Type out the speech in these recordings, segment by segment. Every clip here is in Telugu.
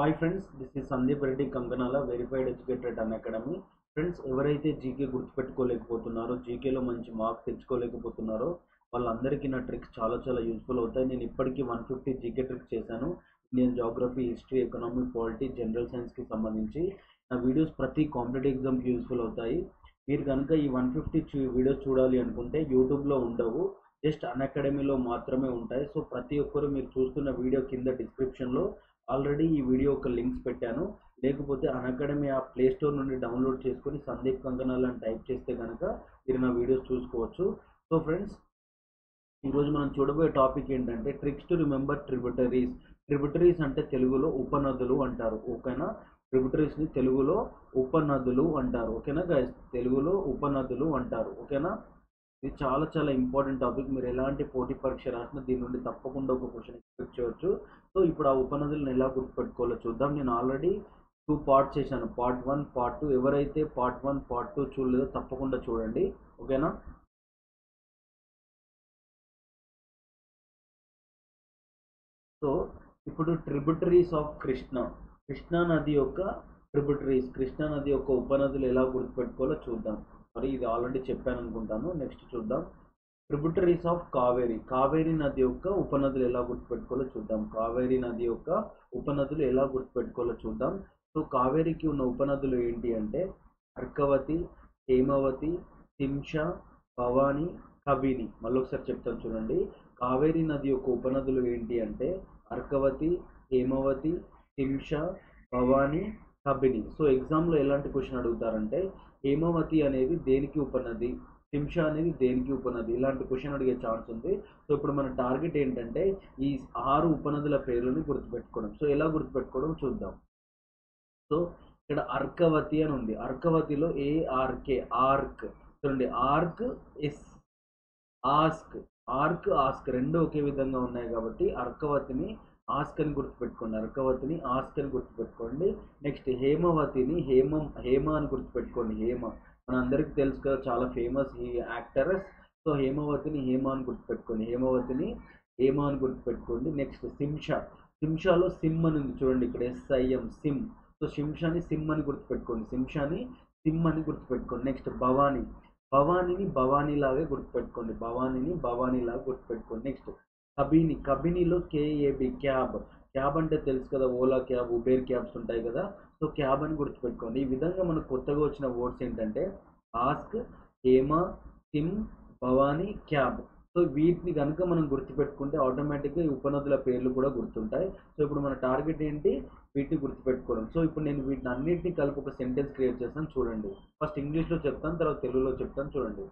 hi friends this is Sandeep Reddy Kankanala verified educated Unacademy friends ఎవరైతే జీకే గుర్తుపెట్టుకోలేకపోతున్నారో జీకేలో మంచి మార్క్స్ తెచ్చుకోలేకపోతున్నారో వాళ్ళందరికీ నా ట్రిక్స్ చాలా చాలా యూస్ఫుల్ అవుతాయి నేను ఇప్పటికీ వన్ ఫిఫ్టీ జీకే ట్రిక్స్ చేశాను Indian geography history economy polity general సైన్స్కి సంబంధించి నా వీడియోస్ ప్రతి కాంపిటేటివ్ ఎగ్జామ్కి యూస్ఫుల్ అవుతాయి మీరు కనుక ఈ వన్ ఫిఫ్టీ వీడియోస్ చూడాలి అనుకుంటే యూట్యూబ్లో ఉండవు జస్ట్ అన్ అకాడమీలో మాత్రమే ఉంటాయి సో ప్రతి ఒక్కరు మీరు చూస్తున్న వీడియో కింద డిస్క్రిప్షన్లో ఆల్రెడీ ఈ వీడియో ఒక లింక్స్ పెట్టాను లేకపోతే అన్ అకాడమీ ఆ ప్లే స్టోర్ నుండి డౌన్లోడ్ చేసుకొని సందీప్ కంకనాల్ అని టైప్ చేస్తే కనుక మీరు నా వీడియోస్ చూసుకోవచ్చు సో ఫ్రెండ్స్ ఈరోజు మనం చూడబోయే టాపిక్ ఏంటంటే tricks to remember tributaries tributaries అంటే తెలుగులో ఉపనదులు అంటారు ఓకేనా ట్రిబ్యూటరీస్ని తెలుగులో ఉపనదులు అంటారు ఓకేనా గైస్ తెలుగులో ఉపనదులు అంటారు ఓకేనా ఇది చాలా చాలా ఇంపార్టెంట్ టాపిక్ మీరు ఎలాంటి పోటీ పరీక్ష రాసినా దీని నుండి తప్పకుండా ఒక క్వశ్చన్ ఎక్స్పెక్ట్ చేయవచ్చు సో ఇప్పుడు ఆ ఉపనదులను ఎలా గుర్తుపెట్టుకోవాలో చూద్దాం నేను ఆల్రెడీ టూ పార్ట్ చేశాను పార్ట్ వన్ పార్ట్ టూ ఎవరైతే పార్ట్ వన్ పార్ట్ టూ చూడలేదో తప్పకుండా చూడండి ఓకేనా సో ఇప్పుడు ట్రిబ్యూటరీస్ ఆఫ్ కృష్ణ కృష్ణా నది యొక్క ట్రిబ్యూటరీస్ కృష్ణా నది యొక్క ఉపనదులు ఎలా గుర్తుపెట్టుకోవాలో చూద్దాం మరి ఇది ఆల్రెడీ చెప్పాను అనుకుంటాను నెక్స్ట్ చూద్దాం ట్రిబ్యూటరీస్ ఆఫ్ కావేరి కావేరి నది యొక్క ఉపనదులు ఎలా గుర్తుపెట్టుకోవాలో చూద్దాం కావేరి నది యొక్క ఉపనదులు ఎలా గుర్తుపెట్టుకోవాలో చూద్దాం సో కావేరికి ఉన్న ఉపనదులు ఏంటి అంటే అర్కవతి హేమవతి సింష భవాని కబిని మళ్ళీ ఒకసారి చెప్తాను చూడండి కావేరి నది యొక్క ఉపనదులు ఏంటి అంటే అర్కవతి హేమవతి సింష భవాని కబిని సో ఎగ్జామ్లో ఎలాంటి క్వశ్చన్ అడుగుతారంటే హేమవతి అనేది దేనికి ఉపనది సింష అనేది దేనికి ఉపనది ఇలాంటి క్వశ్చన్ అడిగే ఛాన్స్ ఉంది సో ఇప్పుడు మన టార్గెట్ ఏంటంటే ఈ ఆరు ఉపనదుల పేర్లను గుర్తుపెట్టుకోవడం సో ఎలా గుర్తుపెట్టుకోవడం చూద్దాం సో ఇక్కడ అర్కవతి అని ఉంది అర్కవతిలో ఏఆర్కే ఆర్క్ చూడండి ark S ask ark ask రెండు ఒకే విధంగా ఉన్నాయి కాబట్టి అర్కవతిని ఆస్క్ అని గుర్తుపెట్టుకోండి అర్కవతిని ఆస్క్ అని గుర్తుపెట్టుకోండి నెక్స్ట్ హేమవతిని హేమం హేమ అని గుర్తుపెట్టుకోండి హేమ మన అందరికీ తెలుసు కదా చాలా ఫేమస్ ఈ యాక్టరస్ సో హేమవతిని హేమ అని గుర్తుపెట్టుకోండి హేమవతిని హేమ అని గుర్తుపెట్టుకోండి నెక్స్ట్ సింష సింషాలో సిమ్ అని ఉంది చూడండి ఇక్కడ ఎస్ఐఎం సిమ్ సో శింషాని సిమ్ అని గుర్తుపెట్టుకోండి శింషాని సిమ్ అని గుర్తుపెట్టుకోండి నెక్స్ట్ భవానీ భవానీని భవానీ లాగే గుర్తుపెట్టుకోండి భవానీని భవానీ లాగా గుర్తుపెట్టుకోండి నెక్స్ట్ కబిని కబినిలో కేఏబి క్యాబ్ క్యాబ్ అంటే తెలుసు కదా ఓలా క్యాబ్ ఉబేర్ క్యాబ్స్ ఉంటాయి కదా సో క్యాబ్ అని గుర్తుపెట్టుకోండి ఈ విధంగా మనకు కొత్తగా వచ్చిన వర్డ్స్ ఏంటంటే ask Hema sim Bhavani cab so వీటిని కనుక మనం గుర్తుపెట్టుకుంటే ఆటోమేటిక్గా ఈ ఉపనదుల పేర్లు కూడా గుర్తుంటాయి సో ఇప్పుడు మన టార్గెట్ ఏంటి వీటిని గుర్తుపెట్టుకోవడం సో ఇప్పుడు నేను వీటిని అన్నింటినీ కలిపి ఒక సెంటెన్స్ క్రియేట్ చేస్తాను చూడండి ఫస్ట్ ఇంగ్లీష్లో చెప్తాను తర్వాత తెలుగులో చెప్తాను చూడండి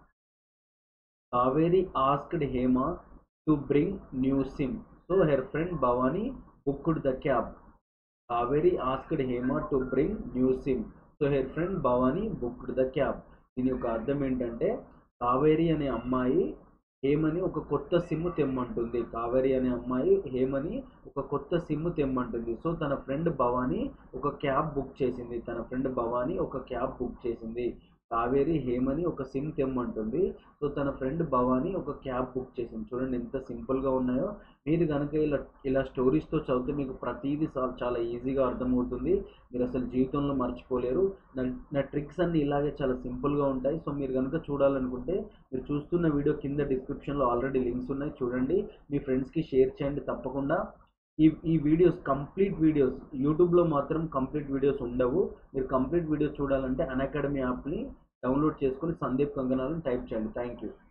Kaveri asked Hema to bring new sim so her friend Bhavani booked the cab Kaveri asked Hema to bring new sim so her friend Bhavani booked the cab దీని యొక్క అర్థం ఏంటంటే కావేరి అనే అమ్మాయి హేమని ఒక కొత్త సిమ్ తెమ్మంటుంది కావేరి అనే అమ్మాయి హేమని ఒక కొత్త సిమ్ తెమ్మంటుంది సో తన ఫ్రెండ్ భవానీ ఒక క్యాబ్ బుక్ చేసింది తన ఫ్రెండ్ భవానీ ఒక క్యాబ్ బుక్ చేసింది కావేరి హేమని ఒక సిమ్ తెమ్మంటుంది సో తన ఫ్రెండ్ భవానీ ఒక క్యాబ్ బుక్ చేసింది చూడండి ఎంత సింపుల్గా ఉన్నాయో మీరు కనుక ఇలా ఇలా స్టోరీస్తో చదివితే మీకు ప్రతిదీ చాలా ఈజీగా అర్థమవుతుంది మీరు అసలు జీవితంలో మర్చిపోలేరు నా నా ట్రిక్స్ అన్నీ ఇలాగే చాలా సింపుల్గా ఉంటాయి సో మీరు కనుక చూడాలనుకుంటే మీరు చూస్తున్న వీడియో కింద డిస్క్రిప్షన్లో ఆల్రెడీ లింక్స్ ఉన్నాయి చూడండి మీ ఫ్రెండ్స్కి షేర్ చేయండి తప్పకుండా ఈ ఈ వీడియోస్ కంప్లీట్ వీడియోస్ యూట్యూబ్లో మాత్రం కంప్లీట్ వీడియోస్ ఉండవు మీరు కంప్లీట్ వీడియోస్ చూడాలంటే అన్ అకాడమీ యాప్ని డౌన్లోడ్ చేసుకొని సందీప్ కంగనాలను టైప్ చేయండి థ్యాంక్ యూ